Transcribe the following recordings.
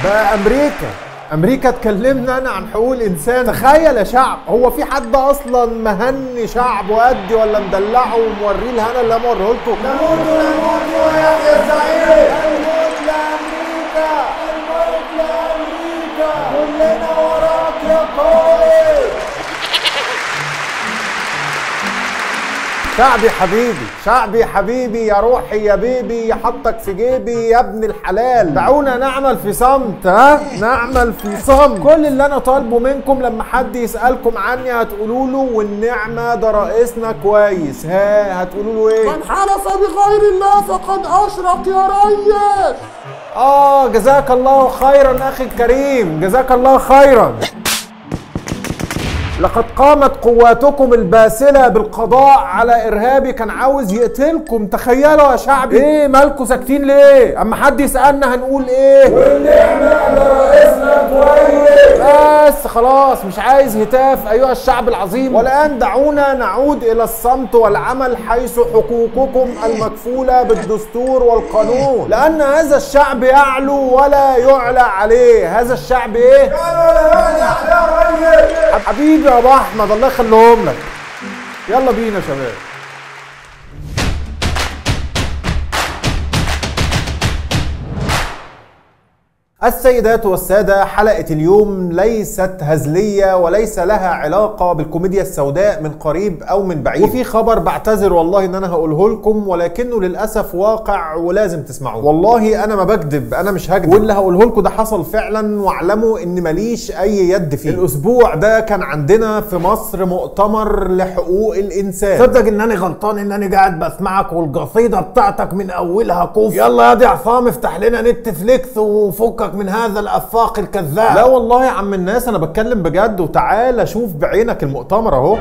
بقى امريكا امريكا تكلمنا انا عن حقوق الانسان تخيل يا شعب هو في حد اصلا مهني شعب وادي ولا مدلعه وموريه الهنا اللي انا موريه لكم نموت نموت يا اسرائيل الموت لامريكا الموت لامريكا كلنا وراك يا قائد شعبي حبيبي شعبي حبيبي يا روحي يا بيبي يا حطك في جيبي يا ابن الحلال دعونا نعمل في صمت ها نعمل في صمت كل اللي انا طالبه منكم لما حد يسالكم عني هتقولوا له والنعمه ده رئيسنا كويس ها هتقولوا له ايه من حلف بغير الله فقد اشرك يا ريس اه جزاك الله خيرا اخي الكريم جزاك الله خيرا لقد قامت قواتكم الباسلة بالقضاء على إرهابي كان عاوز يقتلكم تخيلوا يا شعبي إيه مالكوا ساكتين ليه؟ أما حد يسألنا هنقول إيه؟ والنعمة لرئيسنا كويس بس خلاص مش عايز هتاف أيها الشعب العظيم والآن دعونا نعود إلى الصمت والعمل حيث حقوقكم المكفولة بالدستور والقانون لأن هذا الشعب يعلو ولا يعلى عليه هذا الشعب إيه؟ حبيبي يا ابو احمد الله يخليهم لك يلا بينا يا شباب السيدات والسادة حلقة اليوم ليست هزلية وليس لها علاقة بالكوميديا السوداء من قريب أو من بعيد وفي خبر بعتذر والله إن أنا هقوله لكم ولكنه للأسف واقع ولازم تسمعوه والله أنا ما بكذب أنا مش هكذب واللي هقوله لكم ده حصل فعلا واعلموا إن ماليش أي يد فيه الأسبوع ده كان عندنا في مصر مؤتمر لحقوق الإنسان تصدق ان انا غلطان ان انا قاعد بسمعك والقصيده بتاعتك من اولها كوف يلا يا دي عصام افتح لنا نت فليكس وفكك من هذا الافاق الكذاب لا والله يا عم الناس انا بتكلم بجد وتعالى شوف بعينك المؤتمر اهو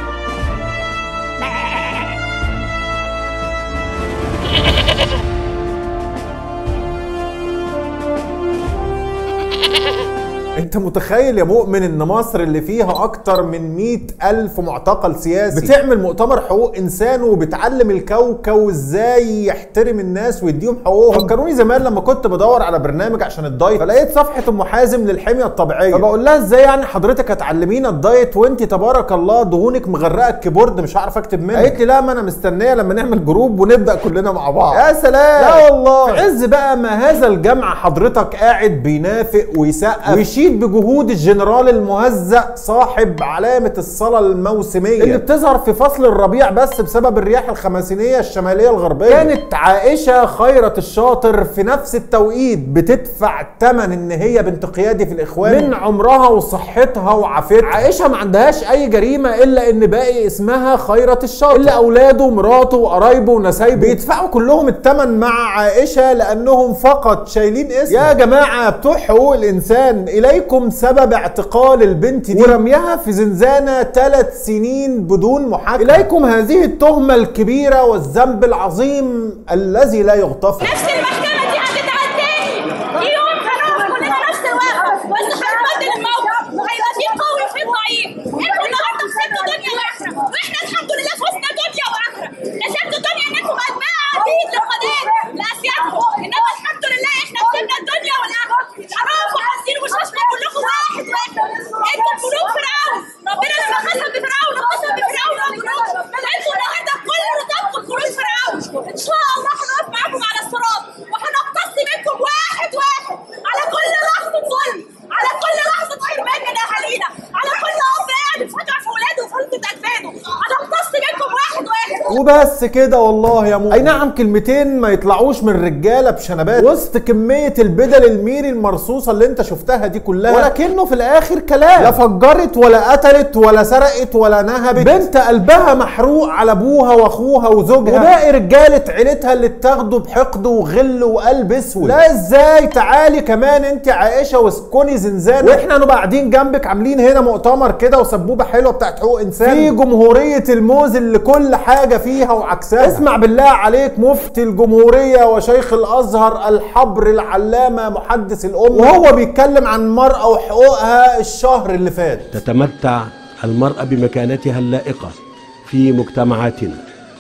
انت متخيل يا مؤمن ان مصر اللي فيها اكتر من مئة الف معتقل سياسي بتعمل مؤتمر حقوق انسان وبتعلم الكوكب ازاي يحترم الناس ويديهم حقوقهم فكروني زمان لما كنت بدور على برنامج عشان الدايت فلقيت صفحه ام حازم للحميه الطبيعيه فبقول لها ازاي يعني حضرتك هتعلمينا الدايت وانت تبارك الله دهونك مغرقه الكيبورد مش هعرف اكتب منه قالت لي لا ما انا مستنيه لما نعمل جروب ونبدا كلنا مع بعض يا سلام لا والله في عز بقى ما هذا الجمع حضرتك قاعد بينافق ويسقف ويشيد بجهود الجنرال المهزأ صاحب علامة الصلاة الموسمية اللي بتظهر في فصل الربيع بس بسبب الرياح الخماسينية الشمالية الغربية كانت عائشة خيرة الشاطر في نفس التوقيت بتدفع ثمن ان هي بنت قيادي في الاخوان من عمرها وصحتها وعافيتها عائشة ما عندهاش اي جريمة الا ان باقي اسمها خيرة الشاطر الا اولاده ومراته وقرايبه ونسايبه بيدفعوا كلهم الثمن مع عائشة لانهم فقط شايلين اسم يا جماعة بتوع حقوق الانسان اليكم سبب اعتقال البنت دي ورميها في زنزانة ثلاث سنين بدون محاكمة اليكم هذه التهمة الكبيرة والذنب العظيم الذي لا يغتفر نفس المحكمة دي هتتعاد تاني في يوم هنقف كلنا نفس الوقفة بس هنبدل الموقف وهيبقى في قوي وفي ضعيف انتوا النهارده خسرتوا دنيا واخرة واحنا الحمد لله فزنا دنيا واخرة كسبتوا دنيا انكم اتباع عبيد لقضاء لاسيادكم انما الحمد لله احنا كسبنا الدنيا والاخرة تعرفوا حاسين وشاشنا كلكم واحد واحد انتوا جنود فرعون ربنا لما خسف بفرعون وخسف بفرعون وجنود انتوا النهارده كل رتبكم جنود فرعون ان شاء الله هنقف معاكم على الصراط وهنقتص منكم واحد واحد على كل لحظه ظلم على كل لحظه حرمان من اهالينا على كل اب قاعد يفجع في ولاده وفلتة اجفانه هنقتص منكم واحد واحد وبس كده والله يا مو اي نعم كلمتين ما يطلعوش من رجاله بشنبات وسط كميه البدل الميري المرصوصه اللي انت شفتها دي كلها ولكنه في الاخر كلام لا فجرت ولا قتلت ولا سرقت ولا نهبت بنت قلبها محروق على ابوها واخوها وزوجها وباقي رجاله عيلتها اللي اتاخدوا بحقد وغل وقلب اسود لا ازاي تعالي كمان انت عائشه واسكني زنزانه واحنا نبقى قاعدين جنبك عاملين هنا مؤتمر كده وسبوبه حلوه بتاعت حقوق انسان في جمهوريه الموز اللي كل حاجه فيها وعكسها اسمع بالله عليك مفتي الجمهوريه وشيخ الازهر الحبر العلامه محدث الامه وهو بيتكلم عن المراه وحقوقها الشهر اللي فات تتمتع المرأة بمكانتها اللائقة في مجتمعاتنا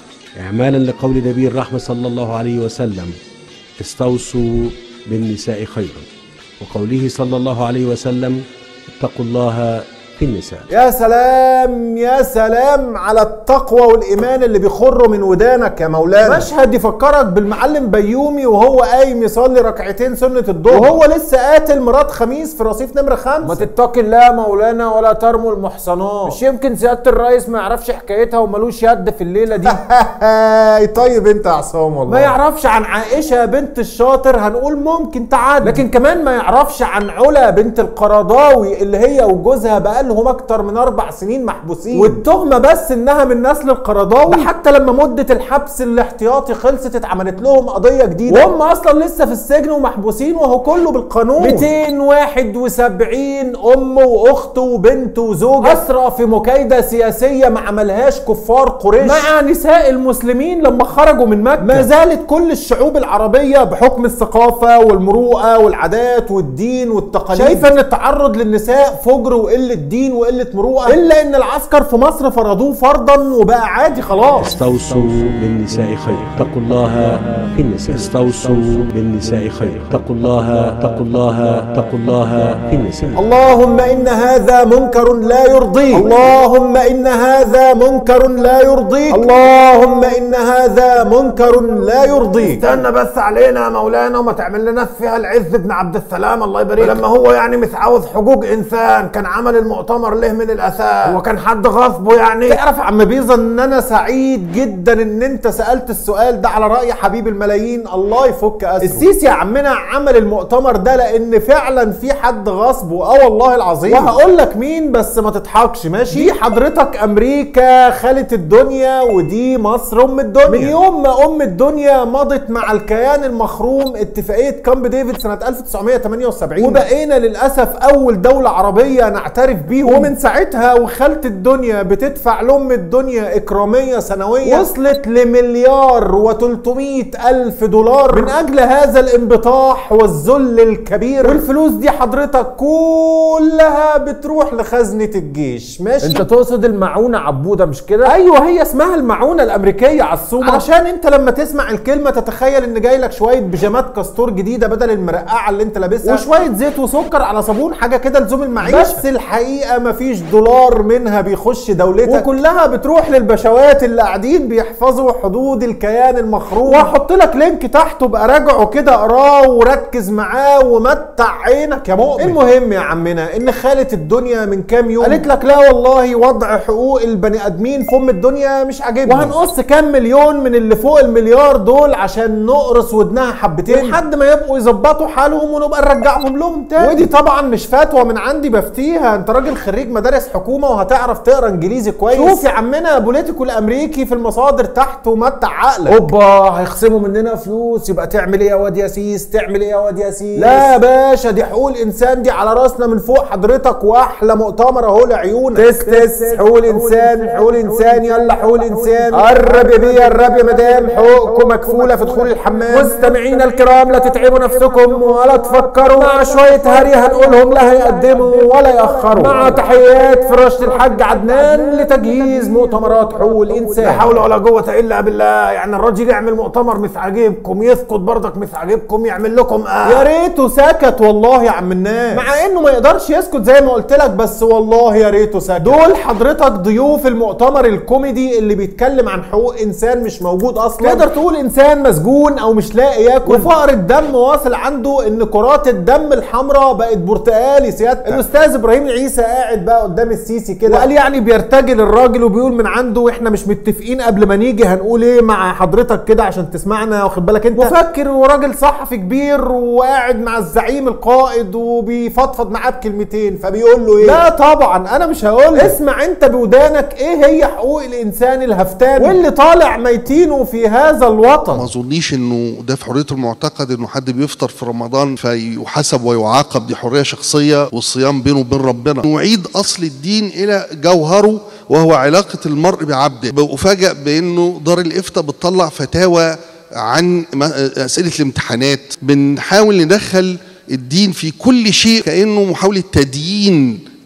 إعمالا لقول نبي الرحمة صلى الله عليه وسلم استوصوا بالنساء خيرا وقوله صلى الله عليه وسلم اتقوا الله في النساء يا سلام يا سلام على التقوى والايمان اللي بيخروا من ودانك يا مولانا مشهد يفكرك بالمعلم بيومي وهو قايم يصلي ركعتين سنه الظهر وهو لسه قاتل مرات خميس في رصيف نمره ما خمسة تتقي الله يا مولانا ولا ترموا المحصنات مش يمكن سياده الرئيس ما يعرفش حكايتها وملوش يد في الليله دي طيب انت يا عصام والله ما يعرفش عن عائشه بنت الشاطر هنقول ممكن تعدي لكن كمان ما يعرفش عن علا بنت القرضاوي اللي هي وجوزها بقالهم اكتر من اربع سنين محبوسين والتهمه بس انها من نسل القرضاوي ده حتى لما مده الحبس الاحتياطي خلصت اتعملت لهم قضيه جديده وهم اصلا لسه في السجن ومحبوسين وهو كله بالقانون 271 ام واخت وبنت وزوجه اسرى في مكايده سياسيه ما عملهاش كفار قريش مع نساء المسلمين لما خرجوا من مكه ما زالت كل الشعوب العربيه بحكم الثقافه والمروءه والعادات والدين والتقاليد شايفه ان التعرض للنساء فجر وقله دين وقله مروءه الا ان العسكر في مصر فرضوه فرضا وبقى عادي خلاص استوصوا بالنساء خير اتقوا الله في النساء استوصوا بالنساء خير اتقوا الله اتقوا الله اتقوا الله في النساء اللهم ان هذا منكر لا يرضيك اللهم ان هذا منكر لا يرضيك اللهم ان هذا منكر لا يرضيك استنى بس علينا يا مولانا وما تعمل لنا فيها العز بن عبد السلام الله يبارك لما هو يعني مش عاوز حقوق انسان كان عمل المؤتمر ليه من الاساس هو كان حد غصبه يعني تعرف يا عم بيزا ان انا سعيد جدا ان انت سالت السؤال ده على راي حبيب الملايين الله يفك اسره السيسي يا عمنا عمل المؤتمر ده لان فعلا في حد غصبه اه والله العظيم وهقول لك مين بس ما تضحكش ماشي دي حضرتك امريكا خالة الدنيا ودي مصر ام الدنيا من يوم ما ام الدنيا مضت مع الكيان المخروم اتفاقيه كامب ديفيد سنه 1978 وبقينا للاسف اول دوله عربيه نعترف بيهم ومن ساعتها وخالة الدنيا بتدفع لام الدنيا اكراميه سنويه وصلت لمليار و300 الف دولار من اجل هذا الانبطاح والذل الكبير والفلوس دي حضرتك كلها بتروح لخزنه الجيش ماشي انت تقصد المعونه عبوده مش كده ايوه هي اسمها المعونه الامريكيه عالصومه عشان انت لما تسمع الكلمه تتخيل ان جاي لك شويه بيجامات كاستور جديده بدل المرقعه اللي انت لابسها وشويه زيت وسكر على صابون حاجه كده لزوم المعيشه بس الحقيقه مفيش دولار منها بيخش دولتك وكلها بتروح للبشوات اللي قاعدين بيحفظوا حدود الكيان المخروم وهحط لك لينك تحته بقى راجعه كده اقراه وركز معاه ومتع عينك يا مؤمن المهم يا عمنا ان خالة الدنيا من كام يوم قالت لك لا والله وضع حقوق البني ادمين في ام الدنيا مش عاجبني وهنقص كام مليون من اللي فوق المليار دول عشان نقرص ودنها حبتين لحد ما يبقوا يظبطوا حالهم ونبقى نرجعهم لهم تاني ودي طبعا مش فتوى من عندي بفتيها انت راجل خريج مدارس حكومه وهتعرف تقرا انجليزي كويس شوف يا عمنا بوليتيكو الامريكي في المصادر تحت ومتع عقلك اوبا هيخصموا مننا فلوس يبقى تعمل ايه يا واد يا سيس تعمل ايه يا واد يا سيس لا يا باشا دي حقوق الانسان دي على راسنا من فوق حضرتك واحلى مؤتمر اهو لعيونك تس تس حقوق الانسان حقوق الانسان يلا حقوق الانسان قرب يا بيه قرب يا مدام حقوقكم مكفوله في دخول الحمام مستمعينا الكرام لا تتعبوا نفسكم ولا تفكروا مع شويه هري هنقولهم لا هيقدموا ولا ياخروا مع تحيات فراشة الحاج عدنان لتجهيز مؤتمرات حقوق الانسان لا حول ولا قوه الا بالله يعني الراجل يعمل مؤتمر مش عاجبكم يسكت برضك مش عاجبكم يعمل لكم آه. يا ريته سكت والله يا عم الناس مع انه ما يقدرش يسكت زي ما قلت لك بس والله يا ريته سكت دول حضرتك ضيوف المؤتمر الكوميدي اللي بيتكلم عن حقوق انسان مش موجود اصلا تقدر تقول انسان مسجون او مش لاقي ياكل وفقر الدم واصل عنده ان كرات الدم الحمراء بقت برتقالي سيادتك الاستاذ ابراهيم عيسى قاعد بقى قدام السيسي كده وقال يعني بيرتجل الراجل وبيقول من عنده واحنا مش متفقين قبل ما نيجي هنقول ايه مع حضرتك كده عشان تسمعنا واخد بالك انت مفكر وراجل صحفي كبير وقاعد مع الزعيم القائد وبيفضفض معاه بكلمتين فبيقول له ايه لا طبعا انا مش هقول اسمع انت بودانك ايه هي حقوق الانسان الهفتان واللي طالع ميتينه في هذا الوطن ما اظنيش انه ده في حريه المعتقد انه حد بيفطر في رمضان فيحاسب ويعاقب دي حريه شخصيه والصيام بينه وبين ربنا نعيد اصل الدين الى جوهره وهو علاقه المرء بعبده بفاجئ بانه دار الافتاء بتطلع فتاوى عن اسئله الامتحانات بنحاول ندخل الدين في كل شيء كانه محاوله تديين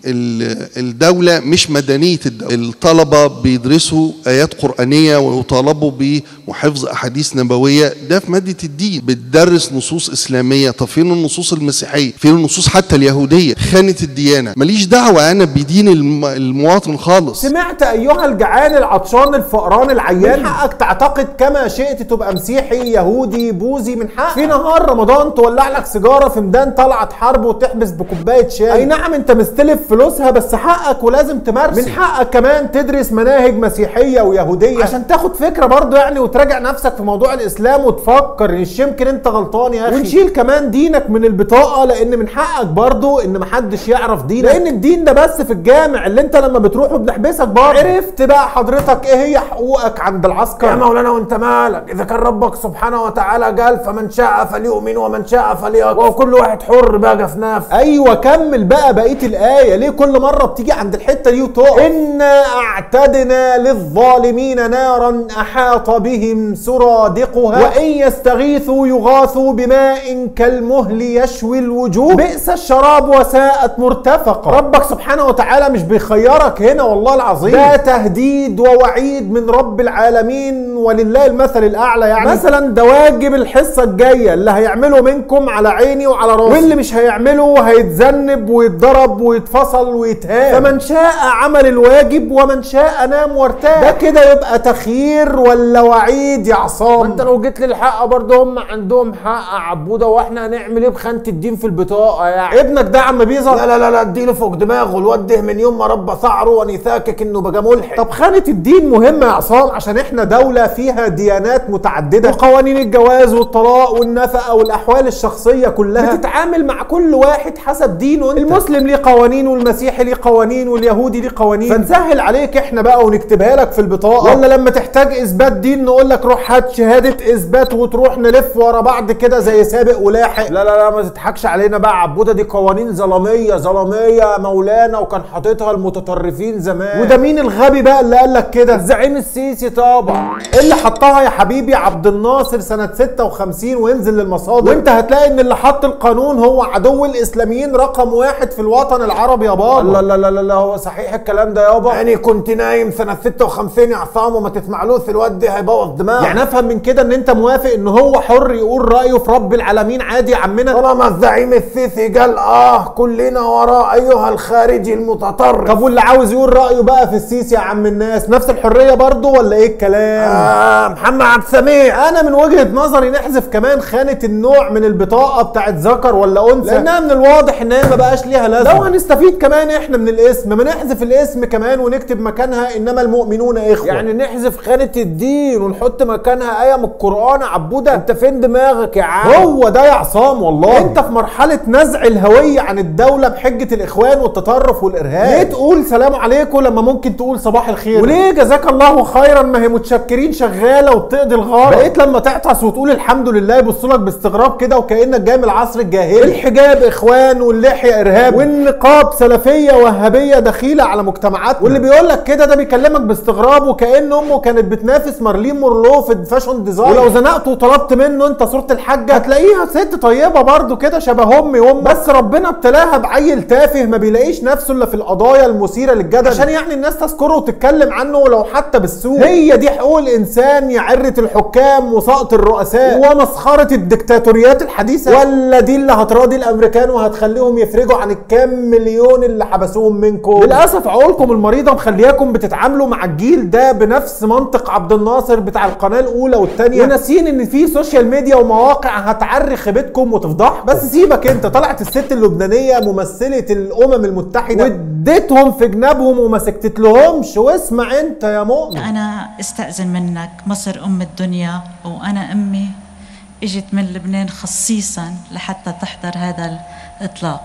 ال- الدولة مش مدنية الدولة الطلبة بيدرسوا آيات قرآنية ويطالبوا بحفظ أحاديث نبوية ده في مادة الدين بتدرس نصوص إسلامية طب فين النصوص المسيحية فين النصوص حتى اليهودية خانة الديانة ماليش دعوة أنا بدين الم- المواطن خالص سمعت ايها الجعان العطشان الفقران العيان من حقك تعتقد كما شئت تبقى مسيحي يهودي بوذي من حقك في نهار رمضان تولع لك سيجاره في ميدان طلعت حرب وتحبس بكوبايه شاي اي نعم انت مستلف فلوسها بس حقك ولازم تمارس من حقك كمان تدرس مناهج مسيحيه ويهوديه عشان تاخد فكره برضه يعني وتراجع نفسك في موضوع الاسلام وتفكر مش يمكن انت غلطان يا اخي ونشيل كمان دينك من البطاقه لان من حقك برضه ان محدش يعرف دينك لان الدين ده بس في الجامع اللي انت لما بتروحه بنحبسك برضه عرفت بقى حضرتك ايه هي حقوقك عند العسكر يا مولانا وانت مالك اذا كان ربك سبحانه وتعالى قال فمن شاء فليؤمن ومن شاء فليكفر وكل واحد حر بقى في نفسه ايوه كمل بقى بقيه الايه ليه كل مره بتيجي عند الحته دي وتقف انا اعتدنا للظالمين نارا احاط بهم سرادقها وان يستغيثوا يغاثوا بماء كالمهل يشوي الوجوه بئس الشراب وساءت مرتفقه ربك سبحانه وتعالى مش بيخيرك هنا والله العظيم ده تهديد ووعيد من رب العالمين ولله المثل الاعلى يعني مثلا ده واجب الحصه الجايه اللي هيعمله منكم على عيني وعلى راسي واللي مش هيعمله هيتذنب ويتضرب ويتفصل ويتهان فمن شاء عمل الواجب ومن شاء نام وارتاح ده كده يبقى تخيير ولا وعيد يا عصام انت لو جيت للحق برضه هم عندهم حق يا عبوده واحنا هنعمل ايه بخانه الدين في البطاقه يعني ابنك ده عم بيظهر لا لا لا لا اديله فوق دماغه الواد ده من يوم ما ربى ثعره ونثاكك انه بقى ملحد طب خانه الدين مهمه يا عصام عشان احنا دوله فيها ديانات متعدده وقوانين الجواز والطلاق والنفقه والاحوال الشخصيه كلها بتتعامل مع كل واحد حسب دينه انت. المسلم ليه قوانين والمسيحي ليه قوانين واليهودي ليه قوانين فنسهل عليك احنا بقى ونكتبها لك في البطاقه ولا لما تحتاج اثبات دين نقول لك روح هات شهاده اثبات وتروح نلف ورا بعض كده زي سابق ولاحق لا لا لا ما تضحكش علينا بقى عبوده دي قوانين ظلاميه ظلاميه مولانا وكان حاططها المتطرفين زمان وده مين الغبي بقى اللي قال لك كده الزعيم السيسي طبعا اللي حطها يا حبيبي عبد الناصر سنه 56 وانزل للمصادر وانت هتلاقي ان اللي حط القانون هو عدو الاسلاميين رقم واحد في الوطن العربي يا بابا لا لا لا لا, لا هو صحيح الكلام ده يابا يعني كنت نايم سنه 56 يا عصام وما تسمعلوش الواد ده هيبوظ دماغك يعني افهم من كده ان انت موافق ان هو حر يقول رايه في رب العالمين عادي يا عمنا طالما الزعيم السيسي قال اه كلنا وراه ايها الخارجي المتطرف طب واللي عاوز يقول رايه بقى في السيسي يا عم الناس نفس الحريه برضه ولا ايه الكلام آه محمد عبد السميع انا من وجهه نظري نحذف كمان خانه النوع من البطاقه بتاعت ذكر ولا انثى لانها من الواضح ان هي ما بقاش ليها لازمه لو هنستفيد كمان احنا من الاسم ما نحذف الاسم كمان ونكتب مكانها انما المؤمنون اخوه يعني نحذف خانه الدين ونحط مكانها ايه من القران يا عبوده انت فين دماغك يا عم هو ده يا عصام والله انت في مرحله نزع الهويه عن الدوله بحجه الاخوان والتطرف والارهاب ليه تقول سلام عليكم لما ممكن تقول صباح الخير وليه جزاك الله خيرا ما هي متشكرين شغاله وبتقضي الغرض بقيت لما تعطس وتقول الحمد لله يبصوا لك باستغراب كده وكانك جاي من العصر الجاهلي الحجاب اخوان واللحيه ارهاب والنقاب سلفيه وهابيه دخيله على مجتمعاتنا واللي بيقول لك كده ده بيكلمك باستغراب وكان امه كانت بتنافس مارلين مورلو في الفاشون ديزاين ولو زنقت وطلبت منه انت صوره الحاجه هتلاقيها ست طيبه برضو كده شبه امي وامك بس ربنا ابتلاها بعيل تافه ما بيلاقيش نفسه الا في القضايا المثيره للجدل عشان يعني الناس تذكره وتتكلم عنه ولو حتى بالسوء هي دي حقوق الانسان يا عره الحكام وسقط الرؤساء ومسخره الدكتاتوريات الحديثه ولا دي اللي هتراضي الامريكان وهتخليهم يفرجوا عن الكام مليون اللي حبسوهم منكم للاسف عقولكم المريضه مخلياكم بتتعاملوا مع الجيل ده بنفس منطق عبد الناصر بتاع القناه الاولى والثانيه وناسيين ان في سوشيال ميديا ومواقع هتعري خيبتكم وتفضح بس سيبك انت طلعت الست اللبنانيه ممثله الامم المتحده واديتهم في جنابهم وما سكتت لهمش واسمع انت يا مؤمن أنا استأذن منك مصر أم الدنيا وأنا أمي إجت من لبنان خصيصا لحتى تحضر هذا الإطلاق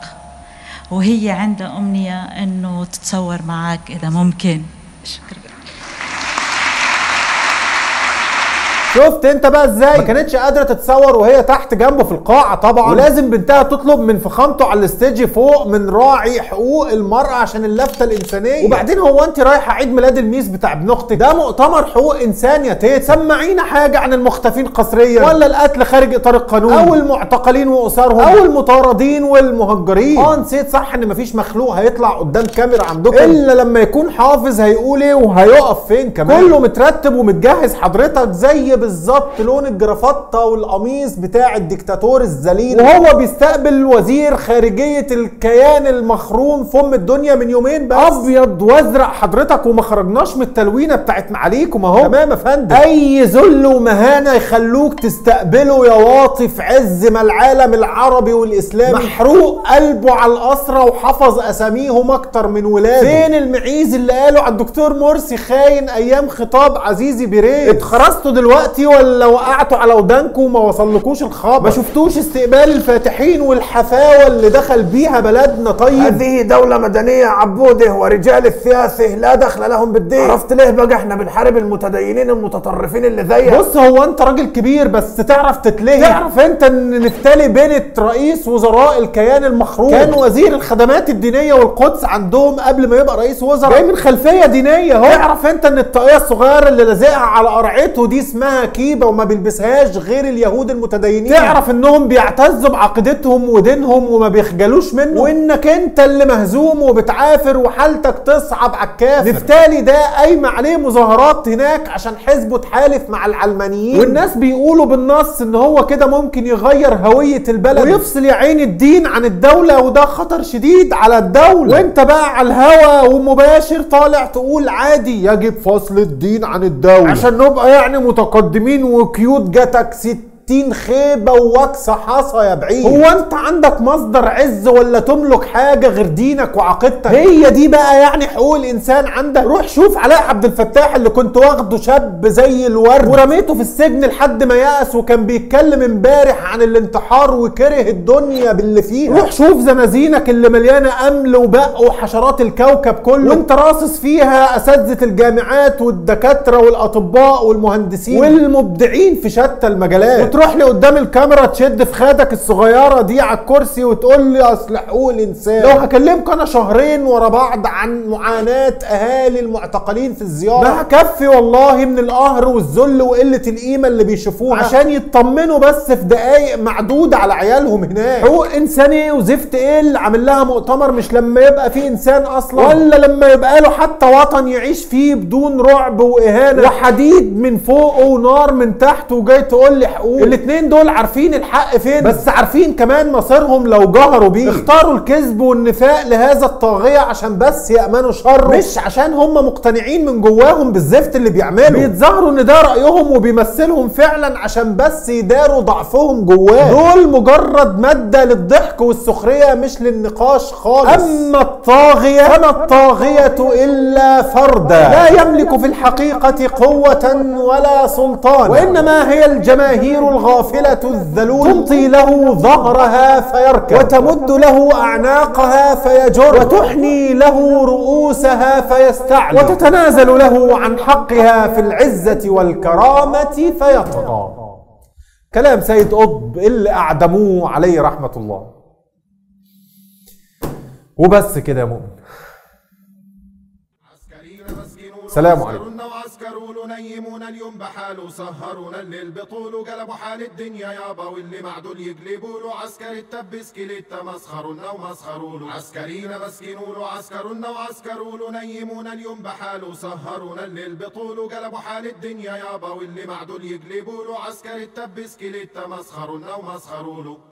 وهي عندها أمنية أنه تتصور معك إذا ممكن شكرا شفت انت بقى ازاي ما كانتش قادره تتصور وهي تحت جنبه في القاعه طبعا ولازم بنتها تطلب من فخامته على الاستيج فوق من راعي حقوق المراه عشان اللفته الانسانيه وبعدين هو انت رايحه عيد ميلاد الميس بتاع ابن اختك ده مؤتمر حقوق انسان يا تيت سمعينا حاجه عن المختفين قسريا ولا القتل خارج اطار القانون او المعتقلين واسرهم او المطاردين والمهجرين اه نسيت صح ان مفيش مخلوق هيطلع قدام كاميرا عندكم الا لما يكون حافظ هيقول ايه وهيقف فين كمان كله مترتب ومتجهز حضرتك زي بالظبط لون الجرافطه والقميص بتاع الدكتاتور الذليل وهو بيستقبل وزير خارجيه الكيان المخروم فم الدنيا من يومين بس ابيض وازرق حضرتك وما خرجناش من التلوينه بتاعت معاليكم اهو تمام يا فندم اي ذل ومهانه يخلوك تستقبله يا واطي في عز ما العالم العربي والاسلامي محروق قلبه على الاسرى وحفظ اساميهم اكتر من ولاده فين المعيز اللي قالوا على الدكتور مرسي خاين ايام خطاب عزيزي بيريز اتخرجتوا دلوقتي ولا وقعتوا على ودانكم وما وصلكوش الخبر ما شفتوش استقبال الفاتحين والحفاوه اللي دخل بيها بلدنا طيب هذه دولة مدنية عبوده ورجال الثياثة لا دخل لهم بالدين عرفت ليه بقى احنا بنحارب المتدينين المتطرفين اللي زيك بص هو انت راجل كبير بس تعرف تتلهي تعرف انت ان نفتالي بنت رئيس وزراء الكيان المخروق كان وزير الخدمات الدينيه والقدس عندهم قبل ما يبقى رئيس وزراء جاي من خلفيه دينيه اهو تعرف انت ان الطاقيه الصغيره اللي لازقها على قرعته دي اسمها كيبه وما بيلبسهاش غير اليهود المتدينين تعرف انهم بيعتزوا بعقيدتهم ودينهم وما بيخجلوش منه وانك انت اللي مهزوم وبتعافر وحالتك تصعب على الكافر نفتالي ده قايمه عليه مظاهرات هناك عشان حزبه تحالف مع العلمانيين والناس بيقولوا بالنص ان هو كده ممكن يغير هويه البلد ويفصل يا عين الدين عن الدوله وده خطر شديد على الدوله وانت بقى على الهوا ومباشر طالع تقول عادي يجب فصل الدين عن الدوله عشان نبقى يعني متقدمين وكيوت جاتك ست 60 خيبه ووكسه حصى يا بعيد هو انت عندك مصدر عز ولا تملك حاجه غير دينك وعقيدتك هي دي بقى يعني حقوق الانسان عندك روح شوف علاء عبد الفتاح اللي كنت واخده شاب زي الورد ورميته في السجن لحد ما يأس وكان بيتكلم امبارح عن الانتحار وكره الدنيا باللي فيها روح شوف زنازينك اللي مليانه امل وبق وحشرات الكوكب كله وانت راصص فيها اساتذه الجامعات والدكاتره والاطباء والمهندسين والمبدعين في شتى المجالات وتروح لي قدام الكاميرا تشد في خدك الصغيره دي على الكرسي وتقول لي اصل حقوق الانسان لو هكلمك انا شهرين ورا بعض عن معاناه اهالي المعتقلين في الزياره ما هكفي والله من القهر والذل وقله القيمه اللي بيشوفوها عشان يطمنوا بس في دقايق معدوده على عيالهم هناك حقوق انساني وزفت ايه اللي عامل لها مؤتمر مش لما يبقى في انسان اصلا ولا لما يبقى له حتى وطن يعيش فيه بدون رعب واهانه وحديد من فوقه ونار من تحت وجاي تقول لي حقوق الاتنين دول عارفين الحق فين بس عارفين كمان مصيرهم لو جهروا بيه اختاروا الكذب والنفاق لهذا الطاغية عشان بس يأمنوا شره مش عشان هم مقتنعين من جواهم بالزفت اللي بيعملوا بيتظاهروا ان ده رأيهم وبيمثلهم فعلا عشان بس يداروا ضعفهم جواه دول مجرد مادة للضحك والسخرية مش للنقاش خالص اما الطاغية فما الطاغية الا فردا لا يملك في الحقيقة قوة ولا سلطان وانما هي الجماهير الغافلة الذلول تمطي له ظهرها فيركب وتمد له أعناقها فيجر وتحني له رؤوسها فيستعلي وتتنازل له عن حقها في العزة والكرامة فيطغى كلام سيد قطب اللي أعدموه عليه رحمة الله وبس كده يا مؤمن سلام عليكم عسكرونا وعسكروا نيمون اليوم بحاله سهرونا الليل بطوله قلبوا حال الدنيا يابا واللي معدول يقلبوا له عسكري التبس كليتا مسخرونا ومسخروا له عسكرينا مسكينوا له عسكرونا وعسكروا نيمون اليوم بحاله سهرونا الليل بطوله قلبوا حال الدنيا يابا واللي معدول يقلبوا له عسكري التبس كليتا مسخرونا ومسخروا له